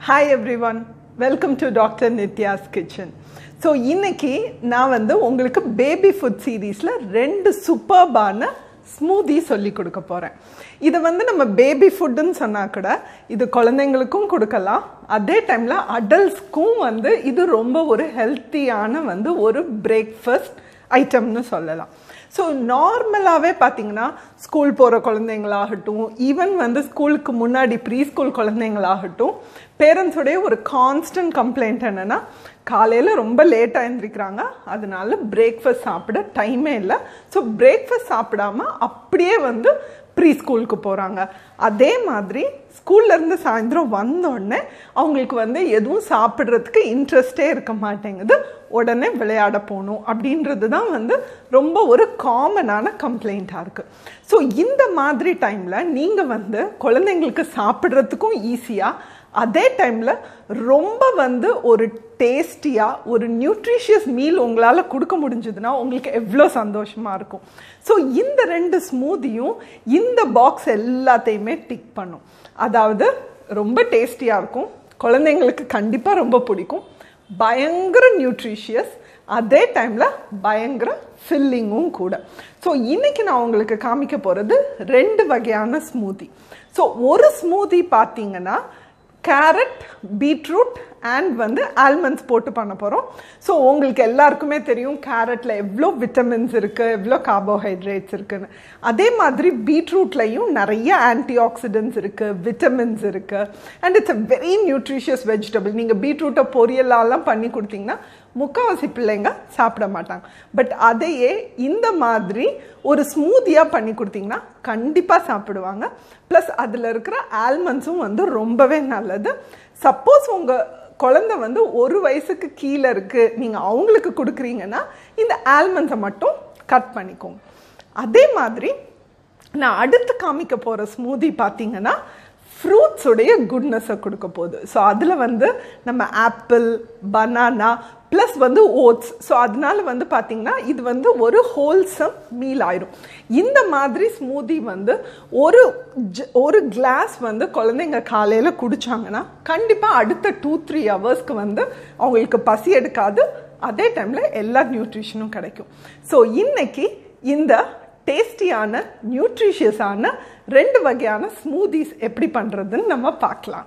hi everyone welcome to doctor Nithya's kitchen so இன்னைக்கு நான் வந்து உங்களுக்கு பேபி ஃபுட் சீரீஸில் ரெண்டு சூப்பர்பான ஸ்மூதி சொல்லி கொடுக்க போகிறேன் இதை வந்து நம்ம பேபி ஃபுட்டுன்னு சொன்னால் கூட இது குழந்தைங்களுக்கும் கொடுக்கலாம் அதே டைமில் அடல்ட்ஸ்க்கும் வந்து இது ரொம்ப ஒரு ஹெல்த்தியான வந்து ஒரு பிரேக்ஃபாஸ்ட் ஐட்டம்னு சொல்லலாம் ஸோ நார்மலாகவே பார்த்தீங்கன்னா ஸ்கூல் போகிற குழந்தைங்களாகட்டும் ஈவன் வந்து ஸ்கூலுக்கு முன்னாடி ப்ரீ ஸ்கூல் குழந்தைங்களாகட்டும் பேரண்ட்ஸோடைய ஒரு கான்ஸ்டன்ட் கம்ப்ளைண்ட் என்னென்னா காலையில் ரொம்ப லேட்டாக எழுந்திரிக்கிறாங்க அதனால பிரேக்ஃபாஸ்ட் சாப்பிட டைமே இல்லை ஸோ பிரேக்ஃபாஸ்ட் சாப்பிடாம அப்படியே வந்து ப்ரீ ஸ்கூலுக்கு போகிறாங்க அதே மாதிரி ஸ்கூல்லேருந்து சாயந்தரம் வந்தோடனே அவங்களுக்கு வந்து எதுவும் சாப்பிட்றதுக்கு இன்ட்ரெஸ்டே இருக்க மாட்டேங்குது உடனே விளையாட போகணும் அப்படின்றது தான் வந்து ரொம்ப ஒரு காமனான கம்ப்ளைண்ட்டாக இருக்குது ஸோ இந்த மாதிரி டைமில் நீங்கள் வந்து குழந்தைங்களுக்கு சாப்பிட்றதுக்கும் ஈஸியாக அதே டைமில் ரொம்ப வந்து ஒரு டேஸ்டியாக ஒரு நியூட்ரிஷியஸ் மீல் உங்களால் கொடுக்க முடிஞ்சதுன்னா உங்களுக்கு எவ்வளோ சந்தோஷமாக இருக்கும் ஸோ இந்த ரெண்டு ஸ்மூதியும் இந்த பாக்ஸ் எல்லாத்தையுமே டிக் பண்ணும் அதாவது ரொம்ப டேஸ்டியாக இருக்கும் குழந்தைங்களுக்கு கண்டிப்பாக ரொம்ப பிடிக்கும் பயங்கர நியூட்ரிஷியஸ் அதே டைமில் பயங்கர ஃபில்லிங்கும் கூட ஸோ இன்றைக்கி நான் உங்களுக்கு காமிக்க போகிறது ரெண்டு வகையான ஸ்மூதி ஸோ ஒரு ஸ்மூதி பார்த்தீங்கன்னா கேரட் பீட்ரூட் அண்ட் வந்து ஆல்மண்ட்ஸ் போட்டு பண்ண போகிறோம் ஸோ உங்களுக்கு எல்லாருக்குமே தெரியும் கேரட்டில் எவ்வளோ விட்டமின்ஸ் இருக்குது எவ்வளோ கார்போஹைட்ரேட்ஸ் இருக்குன்னு அதே மாதிரி பீட்ரூட்லையும் நிறைய ஆன்டி ஆக்சிடென்ட்ஸ் இருக்குது விட்டமின்ஸ் இருக்குது and it's a very nutritious vegetable நீங்கள் பீட்ரூட்டை பொரியலாலாம் பண்ணி கொடுத்தீங்கன்னா முக்கால்வாசி பிள்ளைங்க சாப்பிட மாட்டாங்க பட் அதையே இந்த மாதிரி ஒரு ஸ்மூத்தியாக பண்ணி கொடுத்தீங்கன்னா கண்டிப்பாக சாப்பிடுவாங்க ப்ளஸ் அதில் இருக்கிற ஆல்மண்ட்ஸும் வந்து ரொம்பவே நல்லது சப்போஸ் உங்கள் குழந்தை வந்து ஒரு வயசுக்கு கீழே இருக்குது நீங்கள் அவங்களுக்கு கொடுக்குறீங்கன்னா இந்த ஆல்மண்ட்ஸை மட்டும் கட் பண்ணிக்கோங்க அதே மாதிரி நான் அடுத்து காமிக்க போகிற ஸ்மூதி பார்த்தீங்கன்னா ஃப்ரூட்ஸுடைய குட்னஸை கொடுக்க போகுது ஸோ அதில் வந்து நம்ம ஆப்பிள் பனானா ப்ளஸ் வந்து ஓட்ஸ் ஸோ அதனால வந்து பார்த்திங்கன்னா இது வந்து ஒரு ஹோல்சம் மீல் ஆயிரும் இந்த மாதிரி ஸ்மூதி வந்து ஒரு ஒரு கிளாஸ் வந்து குழந்தைங்க காலையில் குடித்தாங்கன்னா கண்டிப்பாக அடுத்த டூ த்ரீ ஹவர்ஸ்க்கு வந்து அவங்களுக்கு பசி எடுக்காது அதே டைமில் எல்லா நியூட்ரிஷனும் கிடைக்கும் ஸோ இன்னைக்கு இந்த டேஸ்டியான நியூட்ரிஷியஸான ரெண்டு வகையான ஸ்மூதிஸ் எப்படி பண்ணுறதுன்னு நம்ம பார்க்கலாம்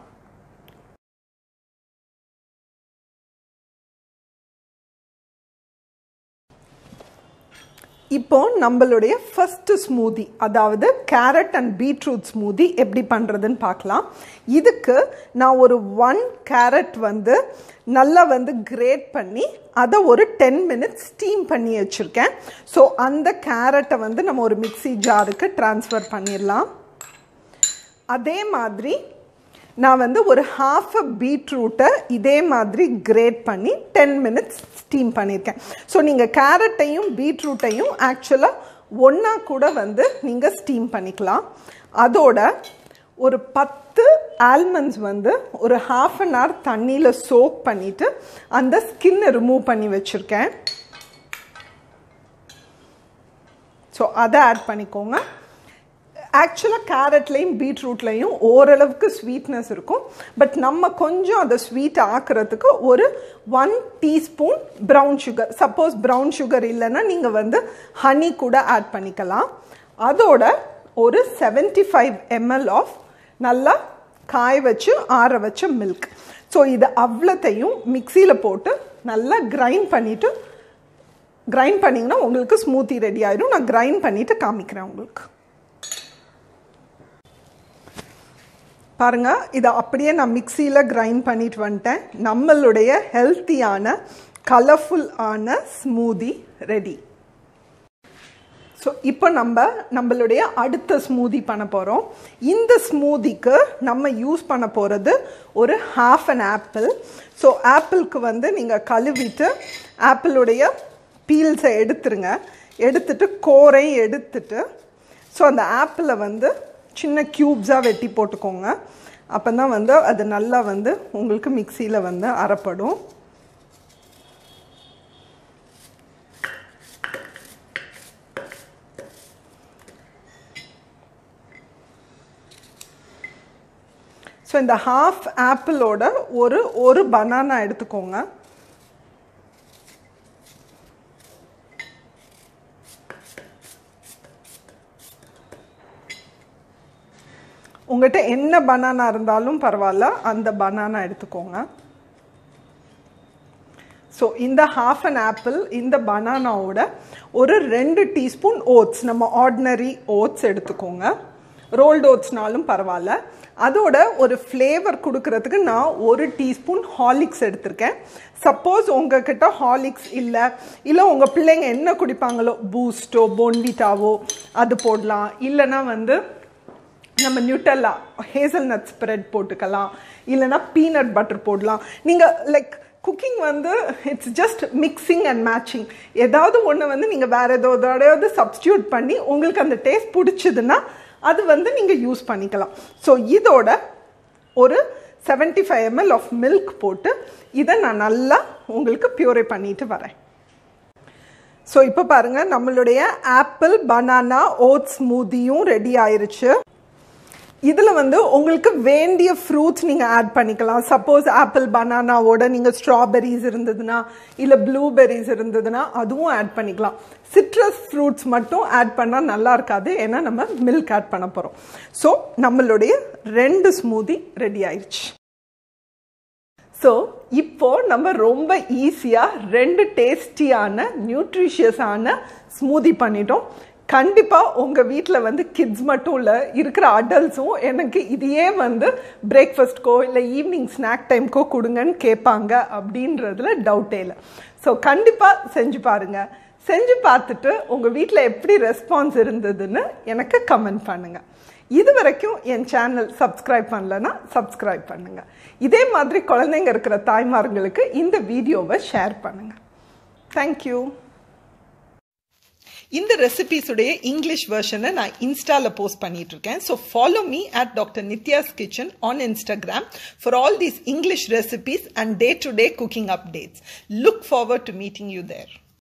இப்போ நம்மளுடைய ஃபர்ஸ்ட் ஸ்மூதி அதாவது கேரட் அண்ட் பீட்ரூட் ஸ்மூதி எப்படி பண்ணுறதுன்னு பார்க்கலாம் இதுக்கு நான் ஒரு ஒன் கேரட் வந்து நல்லா வந்து கிரேட் பண்ணி அதை ஒரு டென் மினிட்ஸ் ஸ்டீம் பண்ணி வச்சுருக்கேன் ஸோ அந்த கேரட்டை வந்து நம்ம ஒரு மிக்சி ஜாருக்கு ட்ரான்ஸ்ஃபர் பண்ணிடலாம் அதே மாதிரி நான் வந்து ஒரு ஹாஃப் அ பீட்ரூட்டை இதே மாதிரி கிரேட் பண்ணி டென் மினிட்ஸ் ஸ்டீம் பண்ணியிருக்கேன் ஸோ நீங்கள் கேரட்டையும் பீட்ரூட்டையும் ஆக்சுவலாக ஒன்றா கூட வந்து நீங்கள் ஸ்டீம் பண்ணிக்கலாம் அதோட ஒரு பத்து ஆல்மண்ட்ஸ் வந்து ஒரு ஹாஃப் அன் ஹவர் தண்ணியில் சோக் பண்ணிவிட்டு அந்த ஸ்கின்னை ரிமூவ் பண்ணி வச்சுருக்கேன் ஸோ அதை ஆட் பண்ணிக்கோங்க ஆக்சுவலாக கேரட்லேயும் பீட்ரூட்லேயும் ஓரளவுக்கு ஸ்வீட்னஸ் இருக்கும் பட் நம்ம கொஞ்சம் அதை ஸ்வீட் ஆக்கிறதுக்கு ஒரு one teaspoon brown sugar suppose brown sugar இல்லைன்னா நீங்கள் வந்து ஹனி கூட ஆட் பண்ணிக்கலாம் அதோட ஒரு செவன்டி ஃபைவ் எம்எல் ஆஃப் நல்லா காய வச்சு ஆற வச்ச மில்க் ஸோ இது அவ்வளோத்தையும் மிக்சியில் போட்டு நல்லா கிரைண்ட் பண்ணிவிட்டு கிரைண்ட் பண்ணிங்கன்னா உங்களுக்கு ஸ்மூத்தி ரெடி ஆயிடும் நான் கிரைண்ட் பண்ணிவிட்டு காமிக்கிறேன் உங்களுக்கு பாருங்கள் இதை அப்படியே நான் மிக்சியில் கிரைண்ட் பண்ணிட்டு வந்துட்டேன் நம்மளுடைய ஹெல்த்தியான கலர்ஃபுல்லான ஸ்மூதி ரெடி ஸோ இப்போ நம்ம நம்மளுடைய அடுத்த ஸ்மூதி பண்ண போகிறோம் இந்த ஸ்மூதிக்கு நம்ம யூஸ் பண்ண போகிறது ஒரு ஹாஃப் அன் ஆப்பிள் ஸோ ஆப்பிளுக்கு வந்து நீங்கள் கழுவிட்டு ஆப்பிளுடைய பீல்ஸை எடுத்துருங்க எடுத்துட்டு கோரையும் எடுத்துட்டு ஸோ அந்த ஆப்பிளை வந்து சின்ன க்யூப்ஸாக வெட்டி போட்டுக்கோங்க அப்போ தான் வந்து அது நல்லா வந்து உங்களுக்கு மிக்சியில் வந்து அரைப்படும் ஸோ ஸோ இந்த ஹாஃப் ஆப்பிளோட ஒரு ஒரு பனானா எடுத்துக்கோங்க உங்கள்கிட்ட என்ன பனானா இருந்தாலும் பரவாயில்ல அந்த பனானா எடுத்துக்கோங்க ஸோ இந்த ஹாஃப் அன் ஆப்பிள் இந்த பனானாவோட ஒரு ரெண்டு டீஸ்பூன் ஓட்ஸ் நம்ம ஆர்டினரி ஓட்ஸ் எடுத்துக்கோங்க ரோல்டு ஓட்ஸ்னாலும் பரவாயில்ல அதோட ஒரு ஃப்ளேவர் கொடுக்கறதுக்கு நான் ஒரு டீஸ்பூன் ஹாலிக்ஸ் எடுத்திருக்கேன் சப்போஸ் உங்ககிட்ட ஹாலிக்ஸ் இல்லை இல்லை உங்கள் பிள்ளைங்க என்ன குடிப்பாங்களோ பூஸ்டோ போன்விட்டாவோ அது போடலாம் இல்லைன்னா வந்து நம்ம நியூட்டல்லா ஹேசல் நட் ஸ்ப்ரெட் போட்டுக்கலாம் இல்லைன்னா பீனட் பட்டர் போடலாம் நீங்கள் லைக் குக்கிங் வந்து it's just mixing and matching ஏதாவது ஒன்று வந்து நீங்கள் வேறு ஏதோதாவது சப்ஸ்டியூட் பண்ணி உங்களுக்கு அந்த டேஸ்ட் பிடிச்சதுன்னா அது வந்து நீங்கள் யூஸ் பண்ணிக்கலாம் ஸோ இதோட ஒரு seventy five ML of milk போட்டு இதை நான் நல்லா உங்களுக்கு பியூரை பண்ணிட்டு வரேன் ஸோ இப்போ பாருங்கள் நம்மளுடைய ஆப்பிள் பனானா ஓட்ஸ் ஸ்மூதியும் ரெடி ஆயிருச்சு இதில் வந்து உங்களுக்கு வேண்டிய ஃப்ரூட்ஸ் நீங்கள் ஆட் பண்ணிக்கலாம் சப்போஸ் ஆப்பிள் பனானாவோட நீங்கள் ஸ்ட்ராபெரிஸ் இருந்ததுன்னா இல்லை ப்ளூபெரிஸ் இருந்ததுன்னா அதுவும் ஆட் பண்ணிக்கலாம் சிட்ரஸ் ஃப்ரூட்ஸ் மட்டும் ஆட் பண்ணால் நல்லா இருக்காது ஏன்னா நம்ம மில்க் ஆட் பண்ண போகிறோம் ஸோ நம்மளுடைய ரெண்டு ஸ்மூதி ரெடி ஆயிடுச்சு ஸோ இப்போ நம்ம ரொம்ப ஈஸியாக ரெண்டு டேஸ்டியான நியூட்ரிஷியஸான ஸ்மூதி பண்ணிட்டோம் கண்டிப்பாக உங்கள் வீட்டில் வந்து கிட்ஸ் மட்டும் இல்லை இருக்கிற அடல்ட்ஸும் எனக்கு இதையே வந்து பிரேக்ஃபாஸ்ட்க்கோ இல்லை ஈவினிங் ஸ்நாக் டைம்க்கோ கொடுங்கன்னு கேட்பாங்க அப்படின்றதுல டவுட்டே இல்லை ஸோ கண்டிப்பாக செஞ்சு பாருங்கள் செஞ்சு பார்த்துட்டு உங்கள் வீட்டில் எப்படி ரெஸ்பான்ஸ் இருந்ததுன்னு எனக்கு கமெண்ட் பண்ணுங்கள் இது வரைக்கும் என் சேனல் சப்ஸ்கிரைப் பண்ணலன்னா சப்ஸ்கிரைப் பண்ணுங்கள் இதே மாதிரி குழந்தைங்க இருக்கிற தாய்மார்களுக்கு இந்த வீடியோவை ஷேர் பண்ணுங்கள் தேங்க்யூ இந்த ரெசிபிஸுடைய இங்கிலீஷ் வெர்ஷனை நான் இன்ஸ்டாவில் போஸ்ட் பண்ணிட்டு இருக்கேன் so follow me at doctor Nithya's kitchen on Instagram for all these English recipes and day to day cooking updates look forward to meeting you there